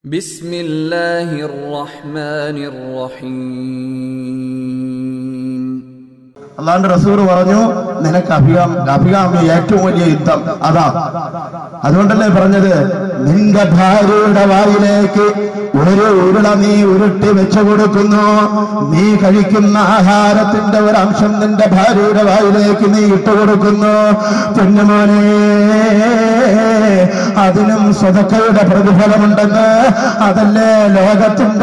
بسم الله الرحمن الرحيم അള്ളാന്റെ റസൂർ പറഞ്ഞു നിനക്ക് അഭികാം അഭികാമ്യ ഏറ്റവും വലിയ യുദ്ധം അതാ അതുകൊണ്ടല്ലേ പറഞ്ഞത് നിന്റെ ഭാര്യയുടെ വായിലേക്ക് ഒരു ഉരുള നീ ഉരുട്ടി വെച്ചു കൊടുക്കുന്നു നീ കഴിക്കുന്ന ആഹാരത്തിന്റെ ഒരു അംശം നിന്റെ ഭാര്യയുടെ വായിലേക്ക് നീ ഇട്ടു കൊടുക്കുന്നു പൊന്നുമോനെ അതിനും സ്വതക്കയുടെ പ്രതിഫലമുണ്ടെന്ന് അതല്ലേ ലോകത്തിന്റെ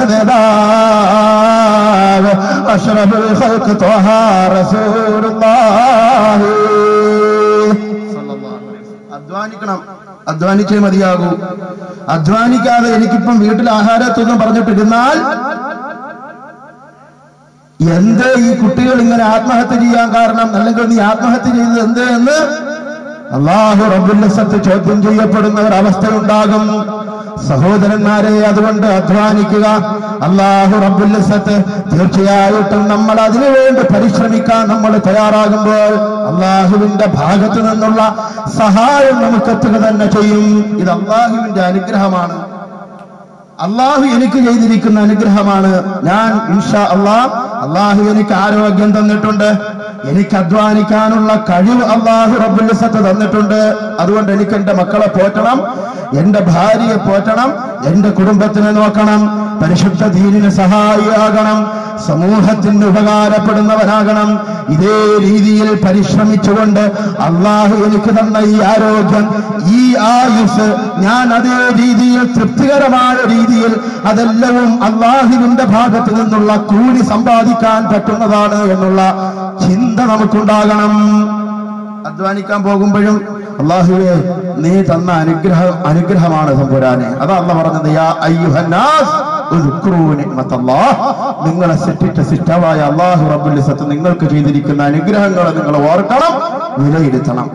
നേതാവ് അഷ്റഫുൽ ഖൽഖ് ത്വഹ റസൂലുള്ളാഹി അധ്വാനിക്കണം അധ്വാനിച്ചേ മതിയാകൂ അധ്വാനിക്കാതെ എനിക്കിപ്പം വീട്ടിൽ ആഹാരത്തൊന്നും പറഞ്ഞിട്ടിരുന്നാൽ എന്ത് ഈ കുട്ടികൾ ഇങ്ങനെ ആത്മഹത്യ ചെയ്യാൻ കാരണം അല്ലെങ്കിൽ നീ ആത്മഹത്യ ചെയ്തത് എന്ത് എന്ന് അള്ളാഹു റബ്ബുല്ലസത്ത് ചോദ്യം ചെയ്യപ്പെടുന്ന ഒരു അവസ്ഥയുണ്ടാകും സഹോദരന്മാരെ അതുകൊണ്ട് അധ്വാനിക്കുക അള്ളാഹു റബ്ബുല്ലസത്ത് തീർച്ചയായിട്ടും നമ്മൾ അതിനുവേണ്ടി പരിശ്രമിക്കാൻ നമ്മൾ തയ്യാറാകുമ്പോൾ അള്ളാഹുവിന്റെ ഭാഗത്തു നിന്നുള്ള സഹായം നമുക്കെത്തുക തന്നെ ചെയ്യും ഇത് അള്ളാഹുവിന്റെ അനുഗ്രഹമാണ് അള്ളാഹു എനിക്ക് ചെയ്തിരിക്കുന്ന അനുഗ്രഹമാണ് ഞാൻ ഇൻഷാ അള്ളാഹ് അള്ളാഹു എനിക്ക് ആരോഗ്യം തന്നിട്ടുണ്ട് എനിക്ക് അധ്വാനിക്കാനുള്ള കഴിവ് അള്ളാഹു റബ്ബുലിസത്ത് തന്നിട്ടുണ്ട് അതുകൊണ്ട് എനിക്ക് എന്റെ മക്കളെ പോറ്റണം എന്റെ ഭാര്യയെ പോറ്റണം എന്റെ കുടുംബത്തിനെ നോക്കണം പരിശുദ്ധ ദീനിന് സഹായിയാകണം സമൂഹത്തിന് ഉപകാരപ്പെടുന്നവനാകണം ഇതേ രീതിയിൽ പരിശ്രമിച്ചുകൊണ്ട് അള്ളാഹു എനിക്ക് തന്ന ഈ ആരോഗ്യം ഈ ആയുസ് ഞാൻ അതേ രീതിയിൽ തൃപ്തികരമായ രീതിയിൽ അതെല്ലവും അള്ളാഹുവിന്റെ ഭാഗത്ത് നിന്നുള്ള കൂലി സമ്പാദിക്കാൻ പറ്റുന്നതാണ് എന്നുള്ള ചിന്ത നമുക്കുണ്ടാകണം അധ്വാനിക്കാൻ പോകുമ്പോഴും അള്ളാഹുവെ നീ തന്ന അനുഗ്രഹം അനുഗ്രഹമാണ് തമ്പുരാനെ അതാ അല്ല പറഞ്ഞത് യാ അയ്യുഹന്നാസ് ഉദ്കുറൂ നിഅ്മത്തല്ലാഹ്. നിങ്ങളെ സൃഷ്ടിച്ച സിഷ്ടമായ അള്ളാഹു റബ്ബുൽ സത്ത് നിങ്ങൾക്ക് ചെയ്തിരിക്കുന്ന അനുഗ്രഹങ്ങളെ നിങ്ങൾ ഓർക്കണം വിലയിരുത്തണം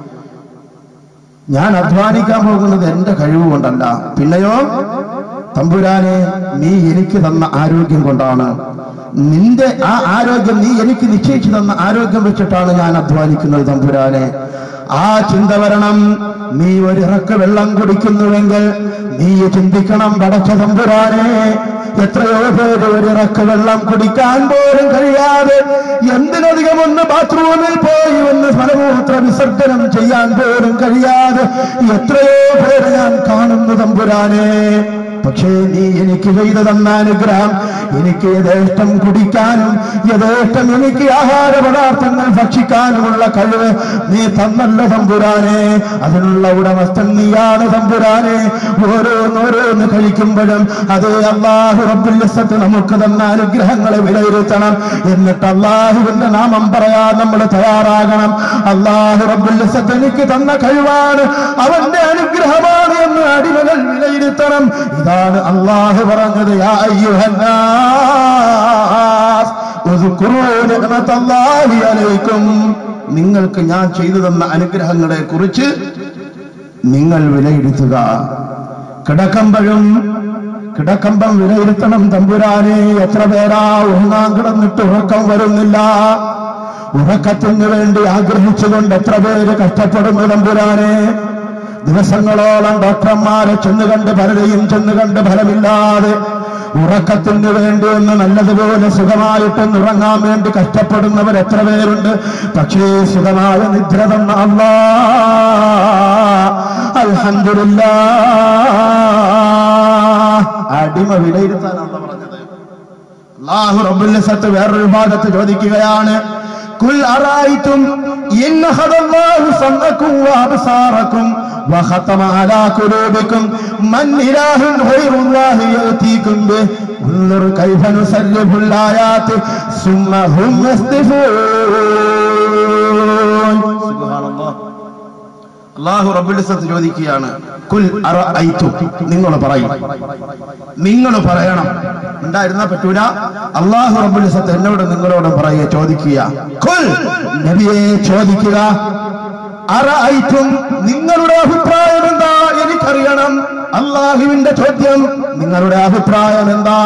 ഞാൻ അധ്വാനിക്കാൻ പോകുന്നത് എന്റെ കഴിവ് കൊണ്ടല്ല പിന്നെയോ തമ്പുരാനെ നീ എനിക്ക് തന്ന ആരോഗ്യം കൊണ്ടാണ് നിന്റെ ആ ആരോഗ്യം നീ എനിക്ക് നിശ്ചയിച്ചു തന്ന ആരോഗ്യം വെച്ചിട്ടാണ് ഞാൻ അധ്വാനിക്കുന്നത് തമ്പുരാനെ ആ ചിന്ത വരണം നീ ഒരിറക്ക് വെള്ളം കുടിക്കുന്നുവെങ്കിൽ നീ ചിന്തിക്കണം പടച്ച തമ്പുരാനെ എത്രയോ പേര് ഒരിറക്ക് വെള്ളം കുടിക്കാൻ പോലും കഴിയാതെ എന്തിനധികം ഒന്ന് ബാത്റൂമിൽ പോയി ഒന്ന് ഫലമൂത്ര വിസർജനം ചെയ്യാൻ പോലും കഴിയാതെ എത്രയോ പേര് ഞാൻ കാണുന്നു തമ്പുരാനെ പക്ഷേ നീ എനിക്ക് ചെയ്തു തന്ന അനുഗ്രഹം എനിക്ക് യഥേഷ്ടം കുടിക്കാനും യഥേഷ്ടം എനിക്ക് ആഹാര പദാർത്ഥങ്ങൾ ഭക്ഷിക്കാനുമുള്ള കഴിവ് നീ തന്നല്ല തമ്പുരാനെ അതിനുള്ള ഉടമസ്ഥൻ നീയാണ് തമ്പുരാനെ ഓരോന്നോരോന്ന് കഴിക്കുമ്പോഴും അതേ അള്ളാഹു റബ്ബുല്ലസത്ത് നമുക്ക് തന്ന അനുഗ്രഹങ്ങളെ വിലയിരുത്തണം എന്നിട്ട് അള്ളാഹുവിന്റെ നാമം പറയാൻ നമ്മൾ തയ്യാറാകണം അള്ളാഹു റബ്ബുല്ലസത്ത് എനിക്ക് തന്ന കഴിവാണ് അവന്റെ അനുഗ്രഹമാണ് എന്ന് അടിമകൾ വിലയിരുത്തണം ഇതാണ് അള്ളാഹു പറഞ്ഞത് യാ അയ്യുഹന്നാസ് ഉദ്കുറൂ നിഅ്മത്തല്ലാഹി അലൈക്കും നിങ്ങൾക്ക് ഞാൻ ചെയ്തു തന്ന അനുഗ്രഹങ്ങളെ കുറിച്ച് നിങ്ങൾ വിലയിരുത്തുക കിടക്കുമ്പോഴും കിടക്കമ്പം വിലയിരുത്തണം തമ്പുരാനെ എത്ര പേരാ ഉറങ്ങാൻ കിടന്നിട്ട് ഉറക്കം വരുന്നില്ല ഉറക്കത്തിന് വേണ്ടി ആഗ്രഹിച്ചുകൊണ്ട് എത്ര പേര് കഷ്ടപ്പെടുന്നു തമ്പുരാനെ ദിവസങ്ങളോളം ഡോക്ടർമാരെ ചെന്ന് കണ്ട് പലരെയും ചെന്ന് കണ്ട് ഫലമില്ലാതെ ഉറക്കത്തിന് വേണ്ടി ഒന്ന് നല്ലതുപോലെ സുഖമായിട്ടൊന്ന് ഉറങ്ങാൻ വേണ്ടി കഷ്ടപ്പെടുന്നവർ എത്ര പേരുണ്ട് പക്ഷേ സുഖമായ നിദ്ര തന്ന അല്ലാ അൽഹംദുലില്ല അടിമ വിലയിരുത്താനാണ് പറഞ്ഞത് അള്ളാഹു റബ്ബുൽ വേറൊരു ഭാഗത്ത് ചോദിക്കുകയാണ് കുൽ അറായിത്തും ഇൻ അഖദല്ലാഹു സമഅക്കും വഅബ്സാറക്കും وختم على قلوبكم من إله غير الله يأتيكم به انظر كيف نسلف الآيات ثم هم يصدفون سبحان الله അള്ളാഹു റബ്ബുലിസത്ത് ചോദിക്കുകയാണ് കുൽ അറഅയ്തു നിങ്ങൾ പറയും നിങ്ങൾ പറയണം ഉണ്ടായിരുന്നാ പറ്റൂല അള്ളാഹു റബ്ബുലിസത്ത് എന്നോട് നിങ്ങളോടും പറയുക ചോദിക്കുക കുൽ നബിയെ ചോദിക്കുക അറഅയ്തും നിങ്ങളുടെ അഭിപ്രായം എന്താ എനിക്കറിയണം അള്ളാഹുവിന്റെ ചോദ്യം നിങ്ങളുടെ അഭിപ്രായം എന്താ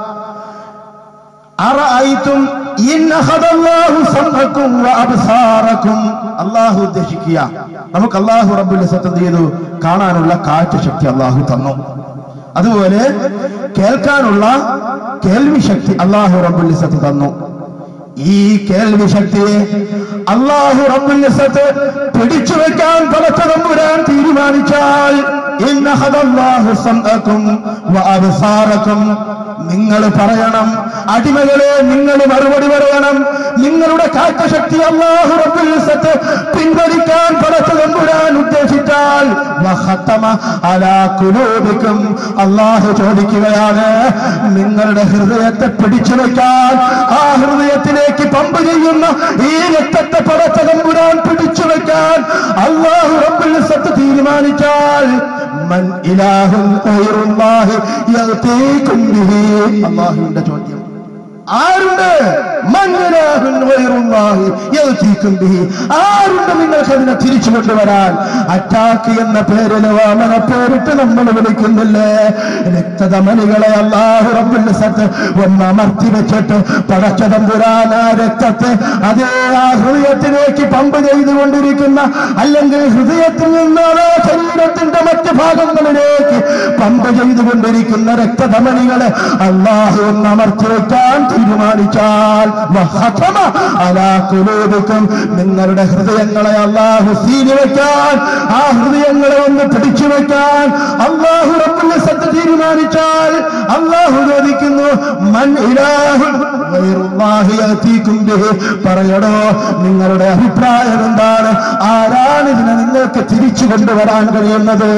അറഅയ്തും ഇൻ അഖദല്ലാഹു സമഅക്കും വഅബ്സാറക്കും അള്ളാഹു ഉദ്ദേശിക്കുക നമുക്ക് അള്ളാഹു റബ്ബുൽ സത്ത് എന്ത് ചെയ്തു കാണാനുള്ള കാഴ്ച ശക്തി അള്ളാഹു തന്നു അതുപോലെ കേൾക്കാനുള്ള കേൾവി ശക്തി അള്ളാഹു റബ്ബുൽ ഇസ്സത്ത് തന്നു ഈ കേൾവി ശക്തിയെ അള്ളാഹു റബ്ബുൽ ഇസ്സത്ത് പിടിച്ചു വെക്കാൻ പലത്തതമ്പുരാൻ തീരുമാനിച്ചാൽ ഇന്നഹദല്ലാഹു സംഅക്കും വഅബ്സാറക്കും നിങ്ങൾ പറയണം അടിമകളെ നിങ്ങൾ മറുപടി പറയണം നിങ്ങളുടെ കാഴ്ചശക്തി അള്ളാഹു റബ്ബുൽ ഇസ്സത്ത് പിൻവലിക്കാൻ പലത്തതമ്പുരാൻ ഉദ്ദേശിച്ചാൽ വഖത്തമ അലാ ഖുലൂബിക്കും അള്ളാഹു ചോദിക്കുകയാണ് നിങ്ങളുടെ ഹൃദയത്തെ പിടിച്ചു വെക്കാൻ ആ ഹൃദയത്തിലേക്ക് പമ്പ് ചെയ്യുന്ന ഈ രക്തത്തെ പടച്ചതമ്പുരാൻ പിടിച്ചു വെക്കാൻ അള്ളാഹു റബ്ബുൽ ഇസ്സത്ത് തീരുമാനിച്ചാൽ മൻ ഇലാഹുൻ ഗൈറുല്ലാഹി യഅതീകും ബിഹി അള്ളാഹുവിന്റെ ചോദ്യം ആരുണ്ട് മൻ ഇലാഹുൻ ഗൈറുല്ലാഹി യഅതീകും ബിഹി ആരുണ്ട് നിങ്ങൾക്ക് അതിനെ തിരിച്ചു കൊണ്ടുവരാൻ അറ്റാക്ക് എന്ന പേരിൽ വാമന പേരിട്ട് നമ്മൾ വിളിക്കുന്നില്ലേ രക്തധമനികളെ അള്ളാഹു റബ്ബുൽ ഇസ്സത്ത് ഒന്ന് അമർത്തി വെച്ചിട്ട് പടച്ചതമ്പുരാൻ ആ രക്തത്തെ അതേ ആ ഹൃദയത്തിലേക്ക് പമ്പ് ചെയ്തുകൊണ്ടിരിക്കുന്ന അല്ലെങ്കിൽ ഹൃദയത്തിൽ നിന്ന് അതേ ശരീരത്തിന്റെ മറ്റ് ഭാഗങ്ങളിലേക്ക് പമ്പ് ചെയ്തുകൊണ്ടിരിക്കുന്ന രക്തധമനികളെ അള്ളാഹു ഒന്ന് അമർത്തി വെക്കാൻ തീരുമാനിച്ചാൽ വഹതമ അലാ ഖുലൂബിക്കും നിങ്ങളുടെ ഹൃദയങ്ങളെ അള്ളാഹു സീനി വെക്കാൻ ആ ഹൃദയങ്ങളെ ഒന്ന് പിടിച്ചു വെക്കാൻ അള്ളാഹു റബ്ബുൽ ഇസ്സത്ത് തീരുമാനിച്ചാൽ അള്ളാഹു ചോദിക്കുന്നു മൻ ഇലാഹുൻ ഗൈറുല്ലാഹി യഅതീകും ബിഹി പറയടോ നിങ്ങളുടെ അഭിപ്രായം എന്താണ് ആരാണ് ഇതിനെ നിങ്ങൾക്ക് തിരിച്ചു കൊണ്ടുവരാൻ കഴിയുന്നത്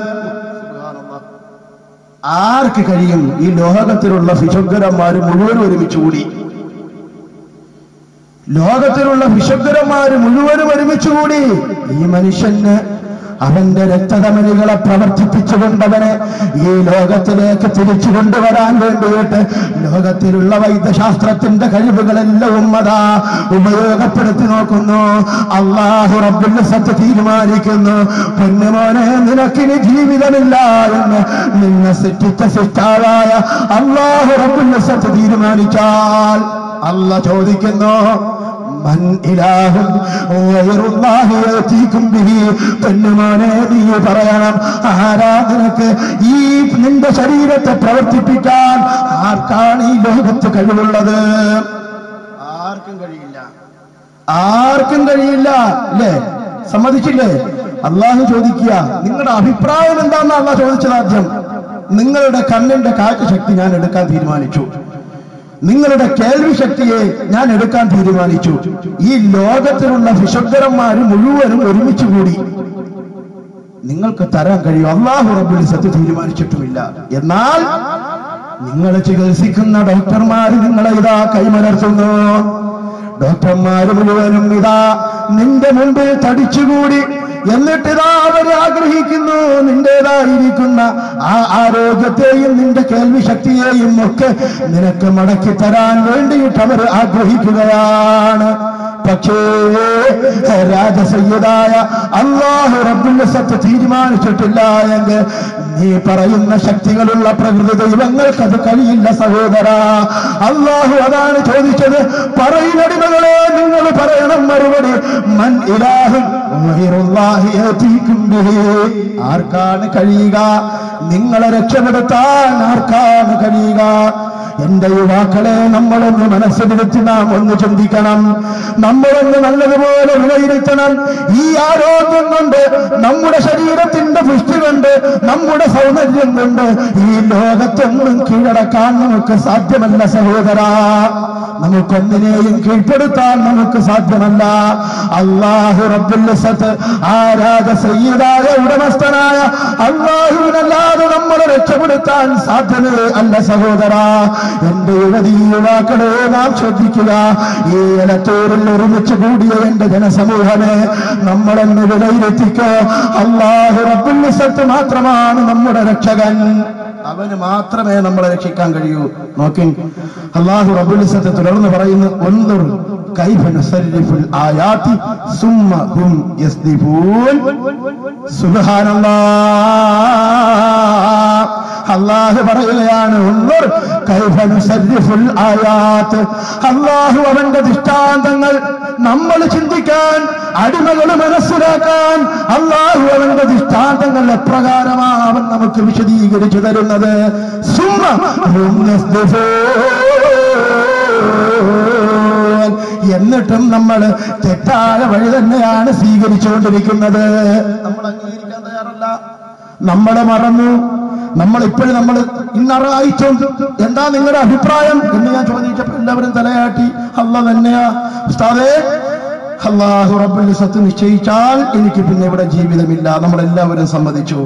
ആർക്ക് കഴിയും ഈ ലോകത്തിലുള്ള ഫിഷഗ്ഗരന്മാർ മുഴുവൻ ഒരുമിച്ച് കൂടി ലോകത്തിലുള്ള വിശുദ്ധരന്മാര് മുഴുവനും ഒരുമിച്ചുകൂടി ഈ മനുഷ്യന് അവന്റെ രക്തധമനികളെ പ്രവർത്തിപ്പിച്ചുകൊണ്ടവനെ ഈ ലോകത്തിലേക്ക് തിരിച്ചു കൊണ്ടുവരാൻ വേണ്ടിയിട്ട് ലോകത്തിലുള്ള വൈദ്യശാസ്ത്രത്തിന്റെ കഴിവുകളെല്ലാം അതാ ഉപയോഗപ്പെടുത്തി നോക്കുന്നു അള്ളാഹു റബ്ബുൽ സത്ത് തീരുമാനിക്കുന്നു പൊന്നുമോനെ നിനക്കിനി ജീവിതമില്ല എന്ന് നിന്നെ സൃഷ്ടിച്ച സൃഷ്ടാവായ അള്ളാഹു റബ്ബുൽ സത്ത് തീരുമാനിച്ചാൽ അല്ല ചോദിക്കുന്നു മൻ ഇലാഹുൻ ഗൈറുല്ലാഹി യഅതീകും ബിഹി പെണ്ണുമോനെ നീ പറയണം ആരാ നിനക്ക് ഈ നിന്റെ ശരീരത്തെ പ്രവർത്തിപ്പിക്കാൻ ആർക്കാണ് ഈ ലോകത്ത് കഴിവുള്ളത് ആർക്കും കഴിയില്ല ആർക്കും കഴിയില്ല അല്ലേ സമ്മതിച്ചില്ലേ അള്ളാഹു ചോദിക്കുക നിങ്ങളുടെ അഭിപ്രായം എന്താണെന്ന് അള്ളാഹ് ചോദിച്ചത് ആദ്യം നിങ്ങളുടെ കണ്ണിന്റെ കാഴ്ചശക്തി ഞാൻ എടുക്കാൻ തീരുമാനിച്ചു നിങ്ങളുടെ കേൾവി ശക്തിയെ ഞാൻ എടുക്കാൻ തീരുമാനിച്ചു ഈ ലോകത്തിലുള്ള വിശുദ്ധരന്മാര് മുഴുവനും ഒരുമിച്ച് കൂടി നിങ്ങൾക്ക് തരാൻ കഴിയും അള്ളാഹു റബ്ബുൽ സത്യ തീരുമാനിച്ചിട്ടുമില്ല എന്നാൽ നിങ്ങൾ ചികിത്സിക്കുന്ന ഡോക്ടർമാർ നിങ്ങളെ ഇതാ കൈമലർത്തുന്നു ഡോക്ടർമാർ മുഴുവനും ഇതാ നിന്റെ മുമ്പിൽ തടിച്ചുകൂടി എന്നിട്ട് ഇതാ അവർ ആഗ്രഹിക്കുന്നു നിന്റേതായിരിക്കുന്ന ആ ആരോഗ്യത്തെയും നിന്റെ കേൾവി ശക്തിയെയും ഒക്കെ നിനക്ക് മടക്കി തരാൻ വേണ്ടിയിട്ട് അവർ ആഗ്രഹിക്കുകയാണ് പക്ഷേ രാജസയ്യതായ അള്ളാഹു റബ്ബുല്ലസത്ത് തീരുമാനിച്ചിട്ടില്ല എങ്കിൽ നീ പറയുന്ന ശക്തികളുള്ള പ്രകൃതി ദൈവങ്ങൾക്ക് അത് കഴിയില്ല സഹോദര അള്ളാഹു അതാണ് ചോദിച്ചത് പറയുന്നടിമകളെ നിങ്ങൾ പറയണം മറുപടി മൻ ഇലാഹു ഗൈറുല്ലാഹി യഅതീകും ബിഹി. ആർക്കാണ് കഴിയുക നിങ്ങളെ രക്ഷപ്പെടുത്താൻ ആർക്കാണ് കഴിയുക എന്റെ യുവാക്കളെ നമ്മളൊന്ന് മനസ്സിലിരുത്തി നാം ഒന്ന് ചിന്തിക്കണം നമ്മളൊന്ന് നല്ലതുപോലെ വിലയിരുത്തണം ഈ ആരോഗ്യം കൊണ്ട് നമ്മുടെ ശരീരത്തിന്റെ പുഷ്ടി കൊണ്ട് നമ്മുടെ സൗന്ദര്യം കൊണ്ട് ഈ ലോകത്തൊന്നും കീഴടക്കാൻ നമുക്ക് സാധ്യമല്ല സഹോദര നമുക്കൊന്നിനെയും കീഴ്പ്പെടുത്താൻ നമുക്ക് സാധ്യമല്ല അള്ളാഹു റബ്ബുല്ലസത്ത് ആരാധ സയ്യിദായ ഉടമസ്ഥനായ അള്ളാഹുവിനല്ലാതെ നമ്മളെ രക്ഷപ്പെടുത്താൻ സാധ്യമേ അല്ല സഹോദര എന്റെ യുവതി യുവാക്കളെ നാം ശ്രദ്ധിക്കുക ഈ ഇലത്തൂരിൽ ഒരുമിച്ച് കൂടിയ എന്റെ ജനസമൂഹമേ നമ്മളെന്ന് വിലയിരുത്തിക്കോ അള്ളാഹു റബ്ബുല്ലസത്ത് മാത്രമാണ് നമ്മുടെ രക്ഷകൻ അവന് മാത്രമേ നമ്മളെ രക്ഷിക്കാൻ കഴിയൂ നോക്കി അള്ളാഹു റബുലിസത്തെ തുടർന്ന് പറയുന്നു ഒന്നൂർ കൈഫ നുസരിഫുൽ ആയാതി സുമ്മ ഹും യസ്ദിഫൂൻ സുബ്ഹാനല്ലാഹ് അള്ളാഹു പറയുകയാണ് ഉള്ളൂർ കൈഫ നുസർരിഫുൽ ആയാത്ത് അള്ളാഹു അവന്റെ ദൃഷ്ടാന്തങ്ങൾ നമ്മൾ ചിന്തിക്കാൻ അടിമകൾ മനസ്സിലാക്കാൻ അള്ളാഹു അവന്റെ ദൃഷ്ടാന്തങ്ങൾ എപ്രകാരമാ അവൻ നമുക്ക് വിശദീകരിച്ചു തരുന്നത് സുമ്മ ഹും യസ്ദിഫൂൻ. എന്നിട്ടും നമ്മൾ തെറ്റായ വഴി തന്നെയാണ് സ്വീകരിച്ചുകൊണ്ടിരിക്കുന്നത് നമ്മൾ അംഗീകരിക്കാൻ തയ്യാറല്ല നമ്മളെ മറന്നു നമ്മൾ ഇപ്പോഴും നമ്മൾ ഇന്നറായിച്ചും എന്താ നിങ്ങളുടെ അഭിപ്രായം എന്ന് ഞാൻ ചോദിച്ചപ്പോൾ എല്ലാവരും തലയാട്ടി അല്ല തന്നെയാ ഉസ്താദേ അള്ളാഹു റബ്ബുൽ സത്ത് നിശ്ചയിച്ചാൽ എനിക്ക് പിന്നെ ഇവിടെ ജീവിതമില്ല നമ്മളെല്ലാവരും സമ്മതിച്ചു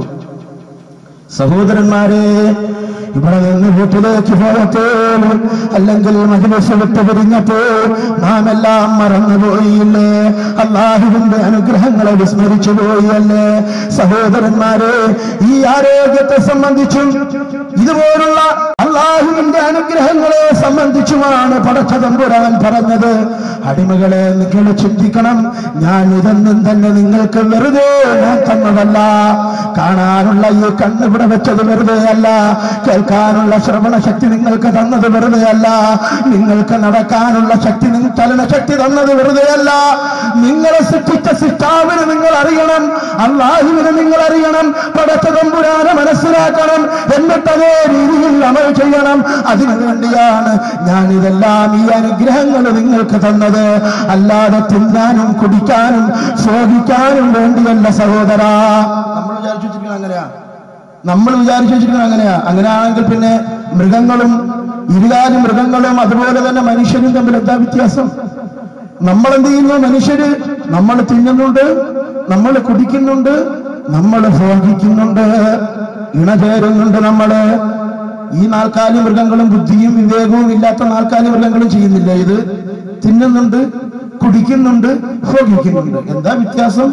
സഹോദരന്മാരെ ഇവിടെ നിന്ന് വീട്ടിലേക്ക് പോയപ്പോൾ അല്ലെങ്കിൽ മഹിമസ് വിട്ട് പിരിഞ്ഞപ്പോൾ നാം എല്ലാം മറന്നുപോയില്ലേ അള്ളാഹുവിന്റെ അനുഗ്രഹങ്ങളെ വിസ്മരിച്ചു പോയല്ലേ സഹോദരന്മാരെ ഈ ആരോഗ്യത്തെ സംബന്ധിച്ചും ഇതുപോലുള്ള അള്ളാഹുവിന്റെ അനുഗ്രഹങ്ങളെ സംബന്ധിച്ചുമാണ് പടച്ച തമ്പുരാൻ പറഞ്ഞത് അടിമകളെ നിങ്ങൾ ചിന്തിക്കണം ഞാൻ ഇതൊന്നും തന്നെ നിങ്ങൾക്ക് വെറുതെ ഞാൻ തന്നതല്ല കാണാനുള്ള ഈ കണ്ണ് ഇവിടെ വെച്ചത് വെറുതെ അല്ല കേൾക്കാനുള്ള ശ്രവണ ശക്തി നിങ്ങൾക്ക് തന്നത് വെറുതെ അല്ല നിങ്ങൾക്ക് നടക്കാനുള്ള ശക്തി നിങ്ങൾ ചലനശക്തി തന്നത് വെറുതെ അല്ല നിങ്ങളെ സൃഷ്ടിച്ച സിസ്റ്റാവിന് നിങ്ങൾ അറിയണം അള്ളാഹുവിനെ നിങ്ങൾ അറിയണം പടച്ച തമ്പുരാനെ മനസ്സിലാക്കണം എന്നിട്ട് അതേ രീതിയിൽ അമൽ ചെയ്യണം അതിനു വേണ്ടിയാണ് ഞാൻ ഇതെല്ലാം ഈ അനുഗ്രഹങ്ങൾ നിങ്ങൾക്ക് തന്നത് അല്ലാതെ തിന്നാനും കുടിക്കാനും ശോഭിക്കാനും വേണ്ടിയല്ല സഹോദര നമ്മൾ വിചാരിച്ചു വെച്ചിരിക്കുന്നത് അങ്ങനെയാ നമ്മൾ വിചാരിച്ചു വെച്ചിരിക്കുന്നത് അങ്ങനെയാ അങ്ങനെയാണെങ്കിൽ പിന്നെ മൃഗങ്ങളും ഇരുകാലി മൃഗങ്ങളും അതുപോലെ തന്നെ മനുഷ്യരും തമ്മിൽ എന്താ വ്യത്യാസം നമ്മൾ എന്ത് ചെയ്യുന്നു മനുഷ്യര് നമ്മൾ തിന്നുന്നുണ്ട് നമ്മൾ കുടിക്കുന്നുണ്ട് നമ്മൾ ഭോഗിക്കുന്നുണ്ട് ഇണചേരുന്നുണ്ട് നമ്മള് ഈ നാൽക്കാലി മൃഗങ്ങളും ബുദ്ധിയും വിവേകവും ഇല്ലാത്ത നാൽക്കാലി മൃഗങ്ങളും ചെയ്യുന്നില്ല ഇത് തിന്നുന്നുണ്ട് കുടിക്കുന്നുണ്ട് ഭോഗിക്കുന്നുണ്ട് എന്താ വ്യത്യാസം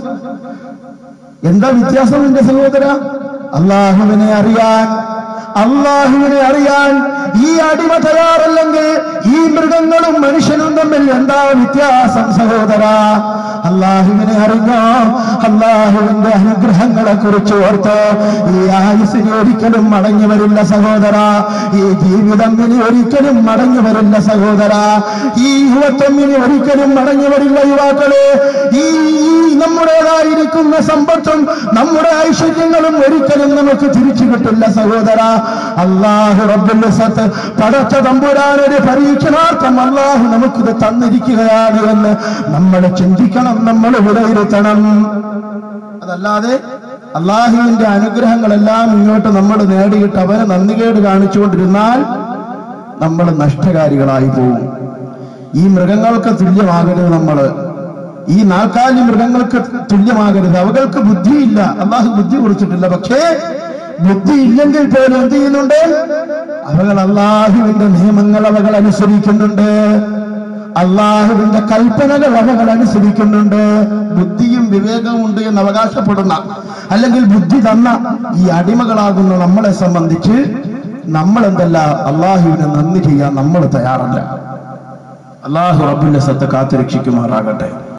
എന്താ വ്യത്യാസം എന്റെ സഹോദര അള്ളാഹുവിനെ അറിയാൻ അള്ളാഹുവിനെ അറിയാൻ ഈ അടിമ തയ്യാറല്ലെങ്കിൽ ഈ മൃഗങ്ങളും മനുഷ്യനും തമ്മിൽ എന്താ വ്യത്യാസം സഹോദര അള്ളാഹുവിനെ അറിഞ്ഞോ അള്ളാഹുവിന്റെ അനുഗ്രഹങ്ങളെ കുറിച്ച് ഓർത്ത് ഈ ആയുസിന് ഒരിക്കലും മടങ്ങി വരില്ല സഹോദര ഈ ജീവിതം ഇനി ഒരിക്കലും മടങ്ങി വരില്ല സഹോദര ഈ യുവത്വം ഇനി ഒരിക്കലും മടങ്ങി വരില്ല യുവാക്കളെ ഈ ഈ നമ്മുടേതായിരിക്കുന്ന സമ്പത്തും നമ്മുടെ ഐശ്വര്യങ്ങളും ഒരിക്കലും നമുക്ക് തിരിച്ചു കിട്ടില്ല സഹോദര അള്ളാഹു റബ്ബുൽ സത്ത് പടച്ച തമ്പുരാനൊരു പരീക്ഷണാർത്ഥം അള്ളാഹു നമുക്കിത് തന്നിരിക്കുകയാണ് എന്ന് നമ്മൾ ചിന്തിക്കണം നമ്മൾ വിലയിരുത്തണം അതല്ലാതെ അള്ളാഹുവിന്റെ അനുഗ്രഹങ്ങളെല്ലാം ഇങ്ങോട്ട് നമ്മൾ നേടിയിട്ട് അവരെ നന്ദികേട് കാണിച്ചുകൊണ്ടിരുന്നാൽ നമ്മൾ നഷ്ടകാരികളായി പോകും ഈ മൃഗങ്ങൾക്ക് തുല്യമാകരുത് നമ്മള് ഈ നാൽക്കാലി മൃഗങ്ങൾക്ക് തുല്യമാകരുത് അവകൾക്ക് ബുദ്ധിയില്ല അള്ളാഹു ബുദ്ധി കൊടുത്തിട്ടില്ല പക്ഷേ ബുദ്ധി ഇല്ലെങ്കിൽ പോലും എന്ത് ചെയ്യുന്നുണ്ട് അവകൾ അള്ളാഹുവിന്റെ നിയമങ്ങൾ അവകൾ അനുസരിക്കുന്നുണ്ട് അള്ളാഹുവിന്റെ കൽപ്പനകൾ അവകൾ അനുസരിക്കുന്നുണ്ട് ബുദ്ധിയും വിവേകവും ഉണ്ട് എന്ന് അവകാശപ്പെടുന്ന അല്ലെങ്കിൽ ബുദ്ധി തന്ന ഈ അടിമകളാകുന്ന നമ്മളെ സംബന്ധിച്ച് നമ്മൾ എന്തല്ല അള്ളാഹുവിനെ നന്ദി ചെയ്യാൻ നമ്മൾ തയ്യാറല്ല അള്ളാഹു റബ്ബിന്റെ സത്ത് കാത്തുരക്ഷിക്കുമാറാകട്ടെ